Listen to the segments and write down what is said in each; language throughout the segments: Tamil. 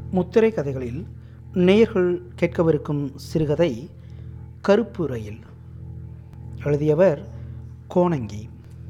முத்திரை கதைகளில் நேயர்கள் கேட்கவிருக்கும் சிறுகதை கருப்பு ரயில் எழுதியவர் கோணங்கி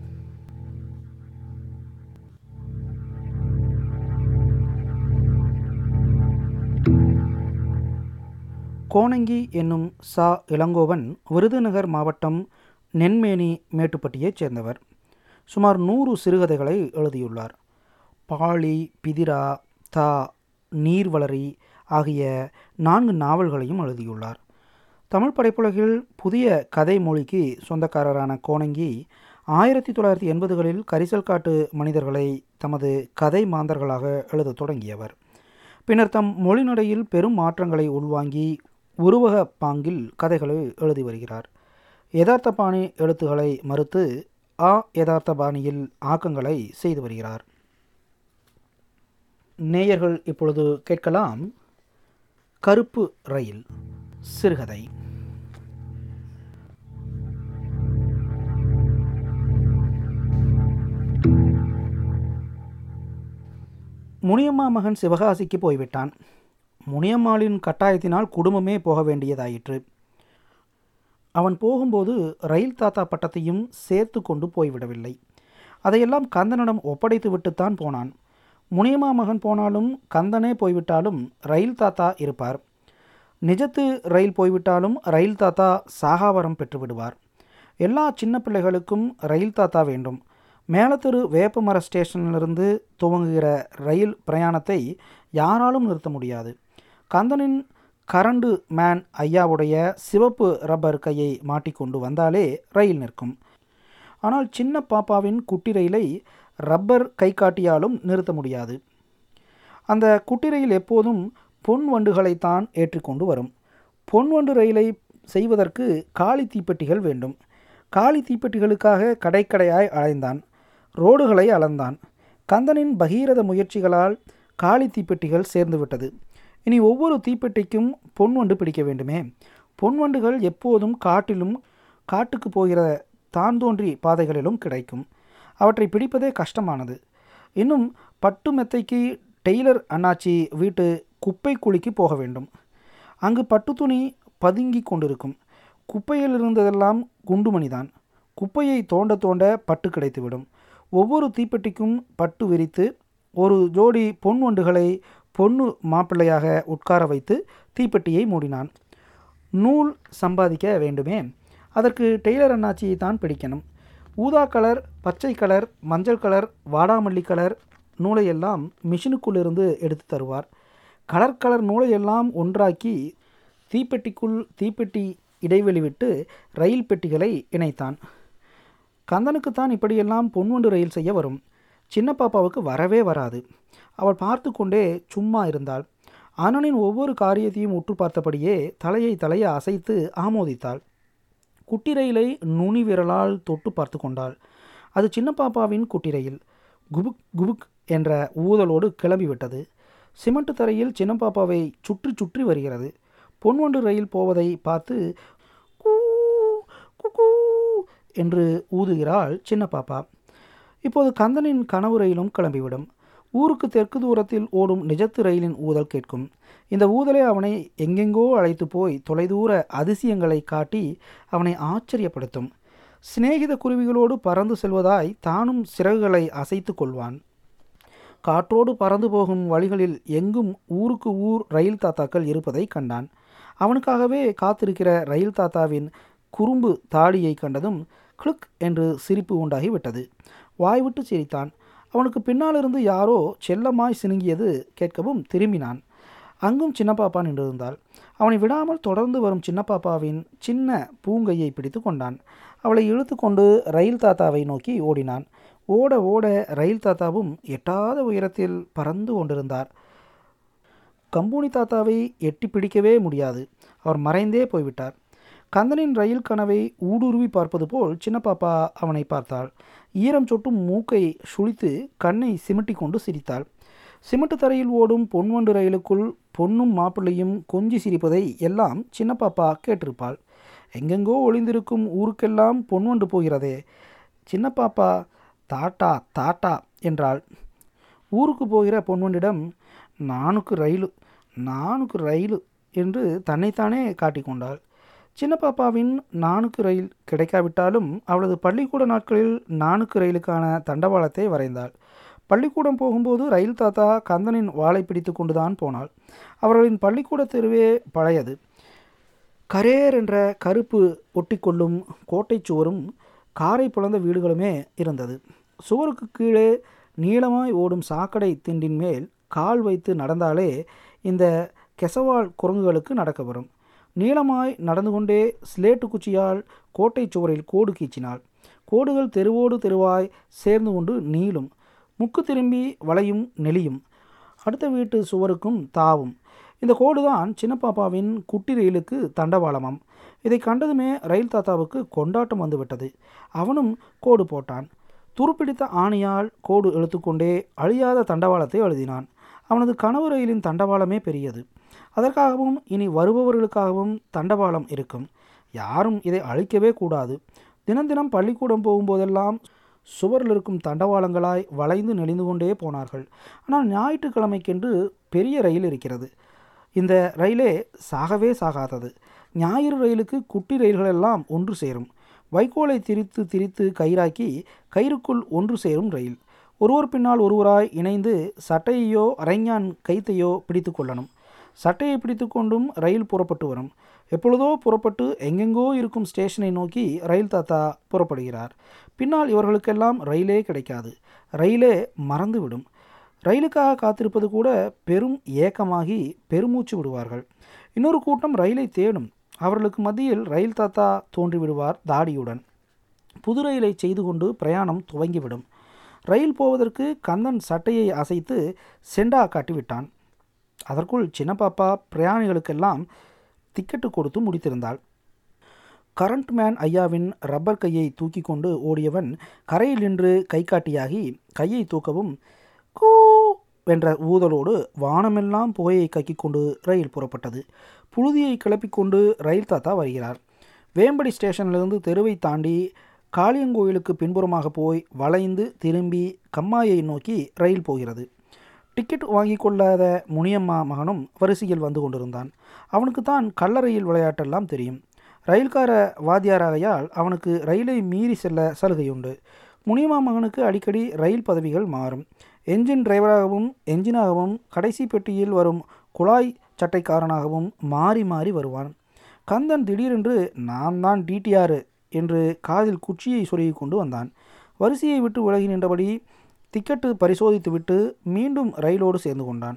கோணங்கி என்னும் சா இளங்கோவன் விருதுநகர் மாவட்டம் நென்மேனி மேட்டுப்பட்டியைச் சேர்ந்தவர் சுமார் நூறு சிறுகதைகளை எழுதியுள்ளார் பாளி பிதிரா தா நீர்வளரி ஆகிய நான்கு நாவல்களையும் எழுதியுள்ளார் தமிழ் படைப்புலகில் புதிய கதை மொழிக்கு சொந்தக்காரரான கோணங்கி ஆயிரத்தி தொள்ளாயிரத்தி எண்பதுகளில் கரிசல் காட்டு மனிதர்களை தமது கதை மாந்தர்களாக எழுதத் தொடங்கியவர் பின்னர் தம் மொழிநடையில் பெரும் மாற்றங்களை உள்வாங்கி உருவக பாங்கில் கதைகளை எழுதி வருகிறார் யதார்த்த பாணி எழுத்துக்களை மறுத்து ஆ யதார்த்த பாணியில் ஆக்கங்களை செய்து வருகிறார் நேயர்கள் இப்பொழுது கேட்கலாம் கருப்பு ரயில் சிறுகதை முனியம்மா மகன் சிவகாசிக்கு போய்விட்டான் முனியம்மாளின் கட்டாயத்தினால் குடும்பமே போக வேண்டியதாயிற்று அவன் போகும்போது ரயில் தாத்தா பட்டத்தையும் சேர்த்து கொண்டு போய்விடவில்லை அதையெல்லாம் கந்தனிடம் ஒப்படைத்து விட்டுத்தான் போனான் முனியம்மா மகன் போனாலும் கந்தனே போய்விட்டாலும் ரயில் தாத்தா இருப்பார் நிஜத்து ரயில் போய்விட்டாலும் ரயில் தாத்தா சாகாவரம் பெற்று விடுவார் எல்லா சின்ன பிள்ளைகளுக்கும் ரயில் தாத்தா வேண்டும் மேலத்தெரு வேப்பமர ஸ்டேஷனிலிருந்து துவங்குகிற ரயில் பிரயாணத்தை யாராலும் நிறுத்த முடியாது கந்தனின் கரண்டு மேன் ஐயாவுடைய சிவப்பு ரப்பர் கையை மாட்டிக்கொண்டு வந்தாலே ரயில் நிற்கும் ஆனால் சின்ன பாப்பாவின் குட்டி ரயிலை ரப்பர் கை காட்டியாலும் நிறுத்த முடியாது அந்த குட்டி ரயில் எப்போதும் பொன் வண்டுகளைத்தான் ஏற்றிக்கொண்டு வரும் பொன் வண்டு ரயிலை செய்வதற்கு காலி தீப்பெட்டிகள் வேண்டும் காலி தீப்பெட்டிகளுக்காக கடைக்கடையாய் அலைந்தான் ரோடுகளை அளந்தான் கந்தனின் பகீரத முயற்சிகளால் காலி தீப்பெட்டிகள் சேர்ந்துவிட்டது இனி ஒவ்வொரு தீப்பெட்டிக்கும் பொன் வண்டு பிடிக்க வேண்டுமே பொன் வண்டுகள் எப்போதும் காட்டிலும் காட்டுக்கு போகிற தான் தோன்றி பாதைகளிலும் கிடைக்கும் அவற்றை பிடிப்பதே கஷ்டமானது இன்னும் பட்டு மெத்தைக்கு டெய்லர் அண்ணாச்சி வீட்டு குப்பை குழிக்கு போக வேண்டும் அங்கு பட்டு துணி பதுங்கி கொண்டிருக்கும் குப்பையில் இருந்ததெல்லாம் குண்டுமணிதான் குப்பையை தோண்ட தோண்ட பட்டு கிடைத்துவிடும் ஒவ்வொரு தீப்பெட்டிக்கும் பட்டு விரித்து ஒரு ஜோடி பொன் வண்டுகளை பொண்ணு மாப்பிள்ளையாக உட்கார வைத்து தீப்பெட்டியை மூடினான் நூல் சம்பாதிக்க வேண்டுமே அதற்கு டெய்லர் அண்ணாச்சியை தான் பிடிக்கணும் ஊதா கலர் பச்சை கலர் மஞ்சள் கலர் வாடாமல்லி கலர் நூலையெல்லாம் மிஷினுக்குள்ளிருந்து எடுத்து தருவார் கலர் கலர் நூலையெல்லாம் ஒன்றாக்கி தீப்பெட்டிக்குள் தீப்பெட்டி இடைவெளி விட்டு ரயில் பெட்டிகளை இணைத்தான் கந்தனுக்குத்தான் இப்படியெல்லாம் பொன்வண்டு ரயில் செய்ய வரும் சின்ன பாப்பாவுக்கு வரவே வராது அவள் பார்த்து கொண்டே சும்மா இருந்தாள் அண்ணனின் ஒவ்வொரு காரியத்தையும் உற்று பார்த்தபடியே தலையை தலையை அசைத்து ஆமோதித்தாள் குட்டி ரயிலை நுனி விரலால் தொட்டு பார்த்து கொண்டாள் அது சின்ன பாப்பாவின் குட்டி ரயில் குபுக் குபுக் என்ற ஊதலோடு கிளம்பிவிட்டது சிமெண்ட் தரையில் சின்ன பாப்பாவை சுற்றி சுற்றி வருகிறது பொன்வண்டு ரயில் போவதை பார்த்து கூ குக்கூ என்று ஊதுகிறாள் சின்ன பாப்பா இப்போது கந்தனின் கனவு ரயிலும் கிளம்பிவிடும் ஊருக்கு தெற்கு தூரத்தில் ஓடும் நிஜத்து ரயிலின் ஊதல் கேட்கும் இந்த ஊதலை அவனை எங்கெங்கோ அழைத்து போய் தொலைதூர அதிசயங்களை காட்டி அவனை ஆச்சரியப்படுத்தும் சிநேகித குருவிகளோடு பறந்து செல்வதாய் தானும் சிறகுகளை அசைத்து கொள்வான் காற்றோடு பறந்து போகும் வழிகளில் எங்கும் ஊருக்கு ஊர் ரயில் தாத்தாக்கள் இருப்பதை கண்டான் அவனுக்காகவே காத்திருக்கிற ரயில் தாத்தாவின் குறும்பு தாடியை கண்டதும் கிளுக் என்று சிரிப்பு உண்டாகிவிட்டது வாய்விட்டு சிரித்தான் அவனுக்கு பின்னாலிருந்து யாரோ செல்லமாய் சினுங்கியது கேட்கவும் திரும்பினான் அங்கும் சின்ன பாப்பா நின்றிருந்தாள் அவனை விடாமல் தொடர்ந்து வரும் சின்ன பாப்பாவின் சின்ன பூங்கையை பிடித்து கொண்டான் அவளை இழுத்து கொண்டு ரயில் தாத்தாவை நோக்கி ஓடினான் ஓட ஓட ரயில் தாத்தாவும் எட்டாத உயரத்தில் பறந்து கொண்டிருந்தார் கம்பூனி தாத்தாவை எட்டி பிடிக்கவே முடியாது அவர் மறைந்தே போய்விட்டார் கந்தனின் ரயில் கனவை ஊடுருவி பார்ப்பது போல் சின்ன பாப்பா அவனை பார்த்தாள் ஈரம் சொட்டும் மூக்கை சுழித்து கண்ணை சிமிட்டி கொண்டு சிரித்தாள் சிமெண்ட் தரையில் ஓடும் பொன்வண்டு ரயிலுக்குள் பொன்னும் மாப்பிள்ளையும் கொஞ்சி சிரிப்பதை எல்லாம் சின்ன பாப்பா கேட்டிருப்பாள் எங்கெங்கோ ஒளிந்திருக்கும் ஊருக்கெல்லாம் பொன்வண்டு போகிறதே சின்ன பாப்பா தாட்டா தாட்டா என்றாள் ஊருக்கு போகிற பொன்வண்டிடம் நானுக்கு ரயில் நானுக்கு ரயில் என்று தன்னைத்தானே காட்டிக்கொண்டாள் சின்ன பாப்பாவின் நானுக்கு ரயில் கிடைக்காவிட்டாலும் அவளது பள்ளிக்கூட நாட்களில் நானுக்கு ரயிலுக்கான தண்டவாளத்தை வரைந்தாள் பள்ளிக்கூடம் போகும்போது ரயில் தாத்தா கந்தனின் வாளை பிடித்து கொண்டுதான் போனாள் அவர்களின் பள்ளிக்கூட தெருவே பழையது கரேர் என்ற கருப்பு ஒட்டிக்கொள்ளும் கோட்டை சுவரும் காரை புலந்த வீடுகளுமே இருந்தது சுவருக்கு கீழே நீளமாய் ஓடும் சாக்கடை திண்டின் மேல் கால் வைத்து நடந்தாலே இந்த கெசவால் குரங்குகளுக்கு நடக்க வரும் நீளமாய் நடந்து கொண்டே ஸ்லேட்டு குச்சியால் கோட்டை சுவரில் கோடு கீச்சினாள் கோடுகள் தெருவோடு தெருவாய் சேர்ந்து கொண்டு நீளும் முக்கு திரும்பி வளையும் நெளியும் அடுத்த வீட்டு சுவருக்கும் தாவும் இந்த கோடுதான் சின்ன பாப்பாவின் குட்டி ரயிலுக்கு தண்டவாளமாம் இதை கண்டதுமே ரயில் தாத்தாவுக்கு கொண்டாட்டம் வந்துவிட்டது அவனும் கோடு போட்டான் துருப்பிடித்த ஆணியால் கோடு இழுத்துக்கொண்டே அழியாத தண்டவாளத்தை எழுதினான் அவனது கனவு ரயிலின் தண்டவாளமே பெரியது அதற்காகவும் இனி வருபவர்களுக்காகவும் தண்டவாளம் இருக்கும் யாரும் இதை அழிக்கவே கூடாது தினம் தினம் பள்ளிக்கூடம் போகும்போதெல்லாம் சுவரில் இருக்கும் தண்டவாளங்களாய் வளைந்து நெளிந்து கொண்டே போனார்கள் ஆனால் ஞாயிற்றுக்கிழமைக்கென்று பெரிய ரயில் இருக்கிறது இந்த ரயிலே சாகவே சாகாதது ஞாயிறு ரயிலுக்கு குட்டி ரயில்களெல்லாம் ஒன்று சேரும் வைக்கோலை திரித்து திரித்து கயிறாக்கி கயிறுக்குள் ஒன்று சேரும் ரயில் ஒருவர் பின்னால் ஒருவராய் இணைந்து சட்டையையோ அரைஞான் கைத்தையோ பிடித்து கொள்ளணும் சட்டையை பிடித்து கொண்டும் ரயில் புறப்பட்டு வரும் எப்பொழுதோ புறப்பட்டு எங்கெங்கோ இருக்கும் ஸ்டேஷனை நோக்கி ரயில் தாத்தா புறப்படுகிறார் பின்னால் இவர்களுக்கெல்லாம் ரயிலே கிடைக்காது ரயிலே மறந்துவிடும் ரயிலுக்காக காத்திருப்பது கூட பெரும் ஏக்கமாகி பெருமூச்சு விடுவார்கள் இன்னொரு கூட்டம் ரயிலை தேடும் அவர்களுக்கு மத்தியில் ரயில் தாத்தா தோன்றிவிடுவார் தாடியுடன் புது ரயிலை செய்து கொண்டு பிரயாணம் துவங்கிவிடும் ரயில் போவதற்கு கந்தன் சட்டையை அசைத்து செண்டா காட்டிவிட்டான் அதற்குள் சின்ன பாப்பா பிரயாணிகளுக்கெல்லாம் டிக்கெட்டு கொடுத்து முடித்திருந்தாள் கரண்ட் மேன் ஐயாவின் ரப்பர் கையை தூக்கி கொண்டு ஓடியவன் கரையில் நின்று கை காட்டியாகி கையை தூக்கவும் கூ என்ற ஊதலோடு வானமெல்லாம் புகையை கக்கிக் கொண்டு ரயில் புறப்பட்டது புழுதியை கிளப்பிக்கொண்டு ரயில் தாத்தா வருகிறார் வேம்படி ஸ்டேஷனிலிருந்து தெருவை தாண்டி காளியங்கோயிலுக்கு பின்புறமாக போய் வளைந்து திரும்பி கம்மாயை நோக்கி ரயில் போகிறது டிக்கெட் வாங்கி கொள்ளாத முனியம்மா மகனும் வரிசையில் வந்து கொண்டிருந்தான் அவனுக்கு தான் கல்லறையில் விளையாட்டெல்லாம் தெரியும் ரயில்கார வாத்தியாராகையால் அவனுக்கு ரயிலை மீறி செல்ல சலுகையுண்டு முனியம்மா மகனுக்கு அடிக்கடி ரயில் பதவிகள் மாறும் என்ஜின் டிரைவராகவும் என்ஜினாகவும் கடைசி பெட்டியில் வரும் குழாய் சட்டைக்காரனாகவும் மாறி மாறி வருவான் கந்தன் திடீரென்று நான் தான் டிடிஆர் என்று காதில் குச்சியை சொருகி கொண்டு வந்தான் வரிசையை விட்டு விலகி நின்றபடி டிக்கெட்டு பரிசோதித்துவிட்டு மீண்டும் ரயிலோடு சேர்ந்து கொண்டான்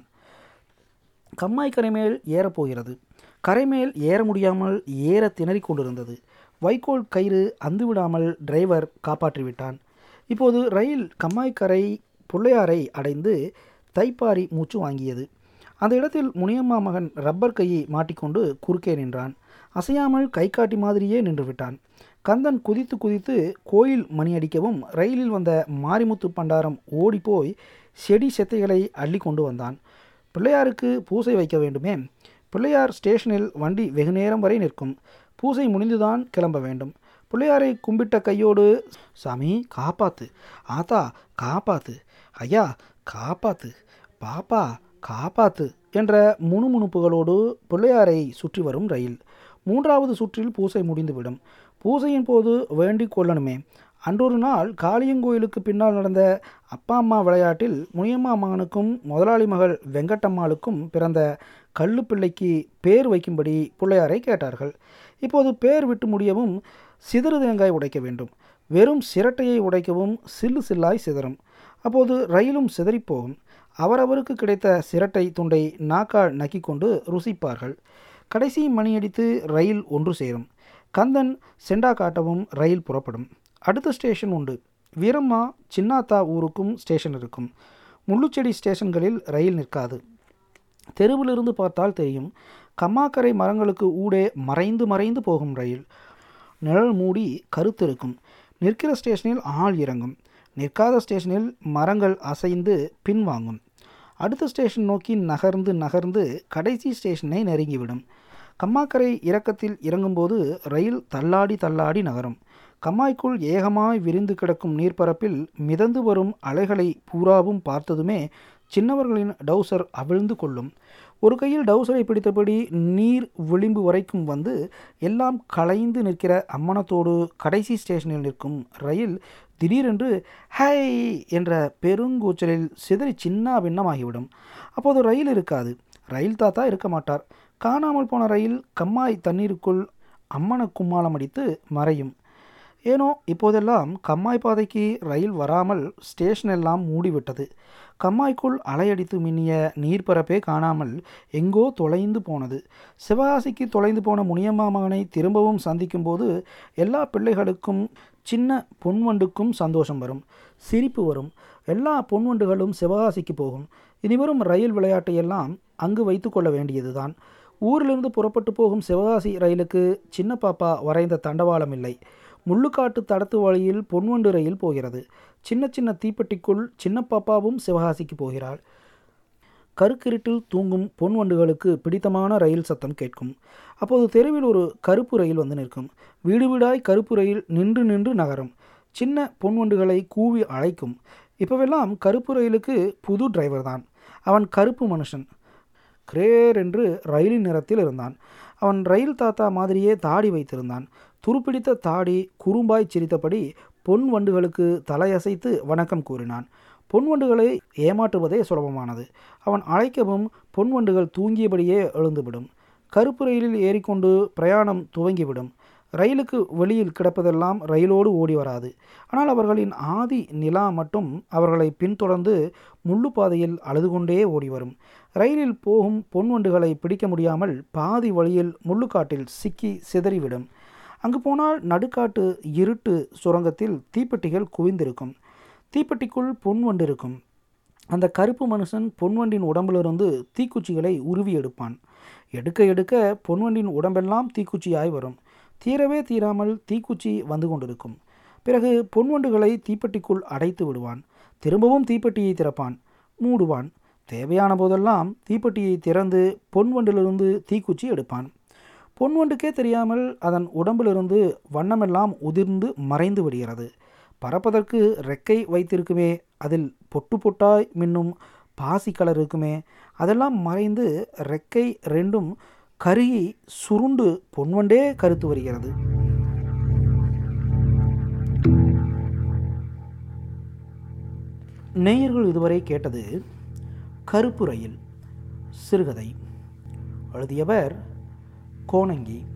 கம்மாய் கரைமேல் ஏறப்போகிறது கரைமேல் ஏற முடியாமல் ஏற திணறிக் கொண்டிருந்தது வைக்கோல் கயிறு அந்து விடாமல் டிரைவர் காப்பாற்றிவிட்டான் இப்போது ரயில் கம்மாய்க்கரை பிள்ளையாரை அடைந்து தைப்பாரி மூச்சு வாங்கியது அந்த இடத்தில் முனியம்மா மகன் ரப்பர் கையை மாட்டிக்கொண்டு குறுக்கே நின்றான் அசையாமல் கை காட்டி மாதிரியே நின்று விட்டான் கந்தன் குதித்து குதித்து கோயில் மணி அடிக்கவும் ரயிலில் வந்த மாரிமுத்து பண்டாரம் ஓடிப்போய் செடி செத்தைகளை அள்ளி கொண்டு வந்தான் பிள்ளையாருக்கு பூசை வைக்க வேண்டுமே பிள்ளையார் ஸ்டேஷனில் வண்டி வெகு நேரம் வரை நிற்கும் பூசை முடிந்துதான் கிளம்ப வேண்டும் பிள்ளையாரை கும்பிட்ட கையோடு சாமி காப்பாத்து ஆத்தா காப்பாத்து ஐயா காப்பாத்து பாப்பா காப்பாத்து என்ற முணுமுணுப்புகளோடு பிள்ளையாரை சுற்றி வரும் ரயில் மூன்றாவது சுற்றில் பூசை முடிந்துவிடும் பூசையின் போது வேண்டிக் கொள்ளணுமே அன்றொரு நாள் காளியங்கோயிலுக்கு பின்னால் நடந்த அப்பா அம்மா விளையாட்டில் முனியம்மா மகனுக்கும் முதலாளி மகள் வெங்கட்டம்மாளுக்கும் பிறந்த கள்ளு பிள்ளைக்கு பேர் வைக்கும்படி பிள்ளையாரை கேட்டார்கள் இப்போது பேர் விட்டு முடியவும் சிதறு தேங்காய் உடைக்க வேண்டும் வெறும் சிரட்டையை உடைக்கவும் சில்லு சில்லாய் சிதறும் அப்போது ரயிலும் சிதறிப்போகும் அவரவருக்கு கிடைத்த சிரட்டை துண்டை நாக்கால் நக்கிக்கொண்டு ருசிப்பார்கள் கடைசி மணியடித்து ரயில் ஒன்று சேரும் கந்தன் செண்டா காட்டவும் ரயில் புறப்படும் அடுத்த ஸ்டேஷன் உண்டு வீரம்மா சின்னாத்தா ஊருக்கும் ஸ்டேஷன் இருக்கும் முள்ளுச்செடி ஸ்டேஷன்களில் ரயில் நிற்காது தெருவிலிருந்து பார்த்தால் தெரியும் கம்மாக்கரை மரங்களுக்கு ஊடே மறைந்து மறைந்து போகும் ரயில் நிழல் மூடி கருத்திருக்கும் நிற்கிற ஸ்டேஷனில் ஆள் இறங்கும் நிற்காத ஸ்டேஷனில் மரங்கள் அசைந்து பின்வாங்கும் அடுத்த ஸ்டேஷன் நோக்கி நகர்ந்து நகர்ந்து கடைசி ஸ்டேஷனை நெருங்கிவிடும் கம்மாக்கரை இறக்கத்தில் இறங்கும்போது ரயில் தள்ளாடி தள்ளாடி நகரும் கம்மாய்க்குள் ஏகமாய் விரிந்து கிடக்கும் நீர்ப்பரப்பில் மிதந்து வரும் அலைகளை பூராவும் பார்த்ததுமே சின்னவர்களின் டவுசர் அவிழ்ந்து கொள்ளும் ஒரு கையில் டவுசரை பிடித்தபடி நீர் விளிம்பு வரைக்கும் வந்து எல்லாம் கலைந்து நிற்கிற அம்மனத்தோடு கடைசி ஸ்டேஷனில் நிற்கும் ரயில் திடீரென்று ஹை என்ற பெருங்கூச்சலில் சிதறி சின்ன பின்னமாகிவிடும் அப்போது ரயில் இருக்காது ரயில் தாத்தா இருக்க மாட்டார் காணாமல் போன ரயில் கம்மாய் தண்ணீருக்குள் அம்மன கும்மாளம் அடித்து மறையும் ஏனோ இப்போதெல்லாம் கம்மாய் பாதைக்கு ரயில் வராமல் ஸ்டேஷன் எல்லாம் மூடிவிட்டது கம்மாய்க்குள் அலையடித்து மின்னிய நீர்ப்பரப்பே காணாமல் எங்கோ தொலைந்து போனது சிவகாசிக்கு தொலைந்து போன முனியம்மா மகனை திரும்பவும் சந்திக்கும்போது எல்லா பிள்ளைகளுக்கும் சின்ன பொன்வண்டுக்கும் சந்தோஷம் வரும் சிரிப்பு வரும் எல்லா பொன்வண்டுகளும் சிவகாசிக்கு போகும் இனிவரும் ரயில் விளையாட்டையெல்லாம் அங்கு வைத்து கொள்ள வேண்டியதுதான் ஊரிலிருந்து புறப்பட்டு போகும் சிவகாசி ரயிலுக்கு சின்ன பாப்பா வரைந்த தண்டவாளம் இல்லை முள்ளுக்காட்டு தடத்து வழியில் பொன்வண்டு ரயில் போகிறது சின்ன சின்ன தீப்பெட்டிக்குள் சின்ன பாப்பாவும் சிவகாசிக்கு போகிறாள் கருக்கிருட்டில் தூங்கும் பொன்வண்டுகளுக்கு பிடித்தமான ரயில் சத்தம் கேட்கும் அப்போது தெருவில் ஒரு கருப்பு ரயில் வந்து நிற்கும் வீடு வீடாய் கருப்பு ரயில் நின்று நின்று நகரும் சின்ன பொன்வண்டுகளை கூவி அழைக்கும் இப்போவெல்லாம் கருப்பு ரயிலுக்கு புது டிரைவர் தான் அவன் கருப்பு மனுஷன் கிரேர் என்று ரயிலின் நிறத்தில் இருந்தான் அவன் ரயில் தாத்தா மாதிரியே தாடி வைத்திருந்தான் துருப்பிடித்த தாடி குறும்பாய் சிரித்தபடி பொன் வண்டுகளுக்கு தலையசைத்து வணக்கம் கூறினான் பொன் வண்டுகளை ஏமாற்றுவதே சுலபமானது அவன் அழைக்கவும் பொன் வண்டுகள் தூங்கியபடியே எழுந்துவிடும் கருப்பு ரயிலில் ஏறிக்கொண்டு பிரயாணம் துவங்கிவிடும் ரயிலுக்கு வெளியில் கிடப்பதெல்லாம் ரயிலோடு ஓடி வராது ஆனால் அவர்களின் ஆதி நிலா மட்டும் அவர்களை பின்தொடர்ந்து முள்ளுப்பாதையில் அழுது கொண்டே ஓடி வரும் ரயிலில் போகும் பொன்வண்டுகளை பிடிக்க முடியாமல் பாதி வழியில் முள்ளுக்காட்டில் சிக்கி சிதறிவிடும் அங்கு போனால் நடுக்காட்டு இருட்டு சுரங்கத்தில் தீப்பெட்டிகள் குவிந்திருக்கும் தீப்பெட்டிக்குள் பொன்வண்டு இருக்கும் அந்த கருப்பு மனுஷன் பொன்வண்டின் உடம்பிலிருந்து தீக்குச்சிகளை உருவி எடுப்பான் எடுக்க எடுக்க பொன்வண்டின் உடம்பெல்லாம் தீக்குச்சியாய் வரும் தீரவே தீராமல் தீக்குச்சி வந்து கொண்டிருக்கும் பிறகு பொன்வண்டுகளை தீப்பெட்டிக்குள் அடைத்து விடுவான் திரும்பவும் தீப்பெட்டியை திறப்பான் மூடுவான் தேவையான போதெல்லாம் தீப்பெட்டியை திறந்து பொன்வண்டிலிருந்து தீக்குச்சி எடுப்பான் பொன்வண்டுக்கே தெரியாமல் அதன் உடம்பிலிருந்து வண்ணமெல்லாம் உதிர்ந்து மறைந்து விடுகிறது பறப்பதற்கு ரெக்கை வைத்திருக்குமே அதில் பொட்டு பொட்டாய் மின்னும் பாசி கலர் இருக்குமே அதெல்லாம் மறைந்து ரெக்கை ரெண்டும் கருகி சுருண்டு பொன்வண்டே கருத்து வருகிறது நேயர்கள் இதுவரை கேட்டது கருப்பு ரயில் சிறுகதை எழுதியவர் கோணங்கி